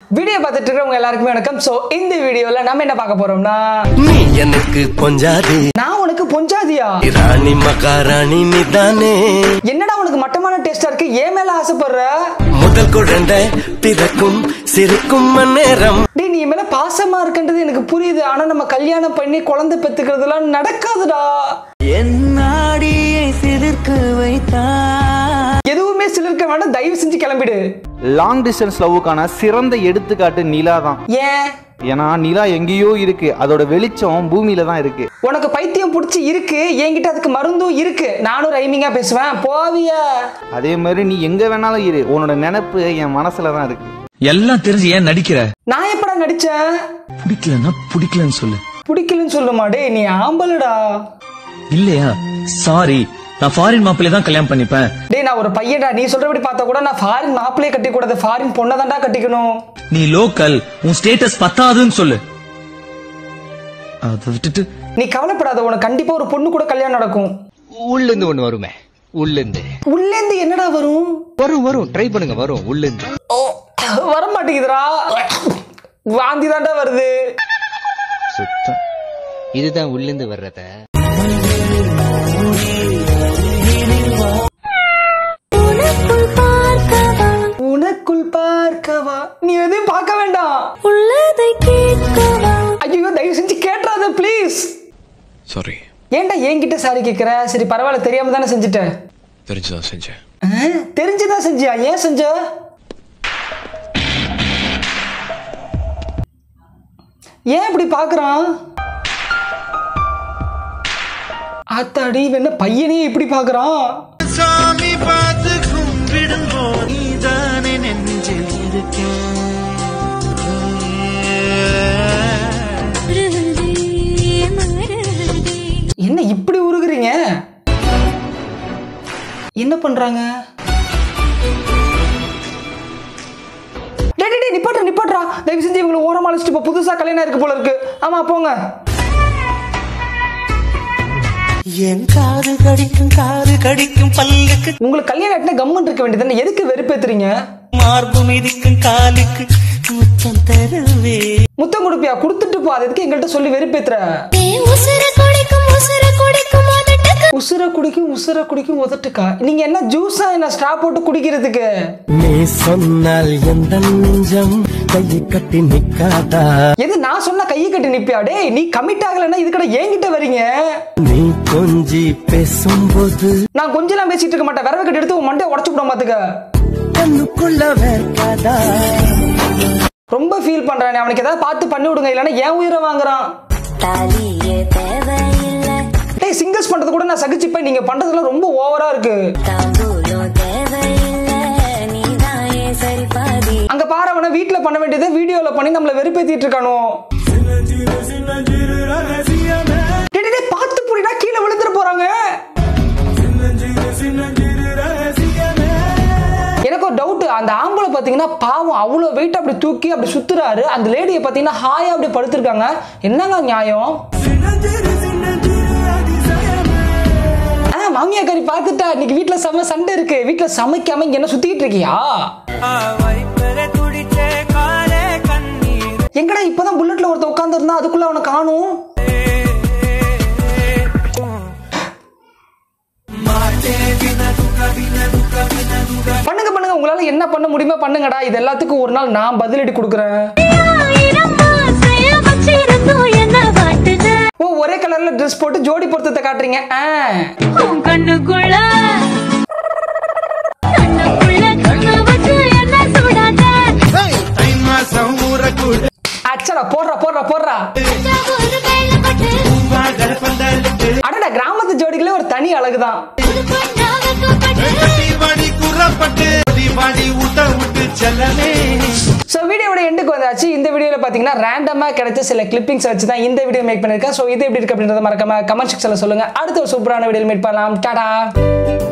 Video பார்த்துட்டு இருக்கிறவங்க எல்லாருக்குமே வணக்கம் ஸோ இந்த வீடியோல நம்ம என்ன பார்க்க போறோம்னா நீ எனக்கு பொஞ்சாதி நான் உனக்கு பொஞ்சாதியா ராணி மகாராணி நீதானே என்னடா உனக்கு மட்டமான டேஸ்டா இருக்கு ஏன் மேல ஆசைப்படுற முதல் குழந்தை பிறக்கும் சிரிக்கும் நேரம் டேய் நீ என் மேல பாசமா இருக்குன்றது எனக்கு புரியுது ஆனா நம்ம கல்யாணம் பண்ணி குழந்தை பெத்துக்கிறதுலாம் நடக்காதுடா என்னாடியை சிலிர்க்க வைத்தார் எதுவுமே சிலருக்கு வேண்டாம் தயவு செஞ்சு கிளம்பிடு லாங் டிஸ்டன்ஸ் லவ்வுக்கான சிறந்த எடுத்துக்காட்டு நிலா தான் ஏன் ஏன்னா நிலா எங்கேயோ இருக்கு அதோட வெளிச்சம் பூமியில தான் இருக்கு உனக்கு பைத்தியம் பிடிச்சி இருக்கு என்கிட்ட அதுக்கு மருந்தும் இருக்கு நானும் ரைமிங்கா பேசுவேன் போவிய அதே மாதிரி நீ எங்க வேணாலும் இரு உன்னோட நினைப்பு என் மனசுல தான் இருக்கு எல்லாம் தெரிஞ்சு ஏன் நடிக்கிற நான் எப்படா நடிச்சேன் பிடிக்கலன்னா பிடிக்கலன்னு சொல்லு பிடிக்கலன்னு சொல்லுமா டேய் நீ ஆம்பலடா இல்லையா சாரி நான் ஃபாரின் மாப்பிள்ளை தான் கல்யாணம் பண்ணிப்பேன் டேய் நான் ஒரு பையன்டா நீ சொல்றபடி பார்த்தா கூட நான் ஃபாரின் மாப்பிளைய கட்டி கூடாது ஃபாரின் பொண்ணை தான்டா கட்டிக்கணும் நீ லோக்கல் உன் ஸ்டேட்டஸ் பத்தாதுன்னு சொல்லு அதை விட்டுட்டு நீ கவலைப்படாத உனக்கு கண்டிப்பா ஒரு பொண்ணு கூட கல்யாணம் நடக்கும் உள்ளிருந்து ஒண்ணு வருமே உள்ளிருந்து உள்ளேந்து என்னடா வரும் வரும் வரும் ட்ரை பண்ணுங்க வரும் உள்ளிருந்து ஓ வர மாட்டேங்குதுடா வாந்தி தான்டா வருது சுத்தம் இதுதான் உள்ளிருந்து வர்றத உனக்குள் பார்க்கவா நீ எதையும் பார்க்க வேண்டாம் உள்ளதை கேட்கவா ஐயோ தயவு செஞ்சு கேட்டுறாத ப்ளீஸ் சாரி ஏன்டா என்கிட்ட சாரி கேட்குற சரி பரவாயில்ல தெரியாம தானே செஞ்சுட்டேன் தெரிஞ்சுதான் செஞ்சேன் ஆ, தெரிஞ்சுதான் செஞ்சியா ஏன் செஞ்ச ஏன் இப்படி பாக்குறான் ஆத்தாடி இவன் என்ன பையனே இப்படி பாக்குறான் சாமி பார்த்து கும்பிடுங்கோ நீதானே நெஞ்சில் இருக்கேன் என்ன இப்படி உருகுறீங்க என்ன பண்றாங்க டேய், டேய், டேய், நிப்பாட்றா நிப்பாட்றா தயவு செஞ்சு இவங்களை ஓரமா அழைச்சிட்டு இப்போ புதுசா கல்யாணம் இருக்கு போல இருக்கு ஆமா போங்க என் காது கடிக்கும் காது கடிக்கும் பல்லுக்கு உங்களுக்கு கல்யாணம் ஆயிட்டுனா கம்மன் இருக்க வேண்டியது எதுக்கு வெறுப்பேத்துறீங்க மார்பு மிதிக்கும் காலுக்கு முத்தம் தருவே முத்தம் கொடுப்பியா கொடுத்துட்டு போ அது எதுக்கு எங்கள்கிட்ட சொல்லி வெறுப்பேத்துற உசுர குடிக்கும் உசுர குடிக்கும் உதட்டுக்கு உசுர குடிக்கும் உசுர குடிக்கும் உதட்டுக்கா நீங்க என்ன ஜூஸா என்ன ஸ்ட்ரா போட்டு குடிக்கிறதுக்கு நீ சொன்னால் எந்த நெஞ்சம் கையை கட்டி நிக்காதா எது நான் சொன்ன கையை கட்டி நிப்பியா டேய் நீ கமிட் ஆகலைன்னா இதுக்கட என்கிட்ட வரீங்க நீ கொஞ்சி பேசும்போது நான் கொஞ்சம் பேசிட்டு இருக்க மாட்டேன் விரவ கட்டி எடுத்து உன் மண்டையை உடச்சு விட மாத்துக்க கண்ணுக்குள்ள வேர்க்காதா ரொம்ப ஃபீல் பண்றானே அவனுக்கு ஏதாவது பார்த்து பண்ணி விடுங்க இல்லைன்னா ஏன் உயிரை வாங்குறான் தாலியே தேவையில்லை டேய் சிங்கர்ஸ் பண்றது கூட நான் சகிச்சுப்பேன் நீங்க பண்றதுலாம் ரொம்ப ஓவரா இருக்கு தாம்பூலம் தேவையில்லை நீதாயே சரி பாதி அங்க பாரு அவனை வீட்டுல பண்ண வேண்டியதை வீடியோல பண்ணி நம்மள வெறுப்பேத்திட்டு இருக்கானோ டேய், டேய், டேய், பார்த்து புடிடா கீழே விழுந்துட போறாங்க எனக்கு ஒரு டவுட் அந்த ஆம்பளை பாத்தீங்கன்னா பாவம் அவ்வளோ வெயிட் அப்படி தூக்கி அப்படி சுத்துறாரு அந்த லேடியை பாத்தீங்கன்னா ஹாயா அப்படி படுத்திருக்காங்க என்னங்க நியாயம் ஆ, மாமியாக்காரி பார்த்துட்டா இன்னைக்கு வீட்ல செம சண்டை இருக்கு வீட்ல சமைக்காம இங்க என்ன சுத்திட்டு இருக்கியா துடிச்சே காலே கண்ணீர் எங்கடா இப்பதான் புல்லட்ல ஒருத்த உட்கார்ந்து இருந்தா அதுக்குள்ள அவனை காணும் பண்ணுங்க பண்ணுங்க உங்களால என்ன பண்ண முடியுமோ பண்ணுங்கடா இது எல்லாத்துக்கும் ஒரு நாள் நான் பதிலடி கொடுக்குறேன் ஆயிரம் ஆசைய வச்சிருந்தோம் என்ன வாட்டுன ஓ ஒரே கலர்ல ட்ரெஸ் போட்டு ஜோடி பொருத்தத்தை காட்டுறீங்க ஆ. உன் கண்ணுக்குள்ள கண்ணுக்குள்ள கண்ணு வச்சு என்ன சுடாத தை மாசம் ஊறக்கூட அச்சடா போடுறா போடுறா போடுறா ஒரு கையில பட்டு பூவாடல் பந்தலுக்கு அடடா கிராமத்து ஜோடிகளே ஒரு தனி அழகுதான் ஒரு பொண்ணா வைக்கப்பட்டு வாடி கூறப்பட்டு வாடி ஊட்ட விட்டு செல்லமே ஸோ வீடியோட எண்டுக்கு வந்தாச்சு இந்த வீடியோவில் பார்த்தீங்கன்னா ரேண்டமாக கிடைச்ச சில கிளிப்பிங்ஸ் வச்சு தான் இந்த வீடியோ மேக் பண்ணியிருக்கேன் ஸோ இது எப்படி இருக்கு அப்படின்றத மறக்காம கமெண்ட் செக்ஷனில் சொல்லுங்கள் அடுத்த ஒரு சூப்பரான வீடியோ மீட் பண்ணலாம் டாடா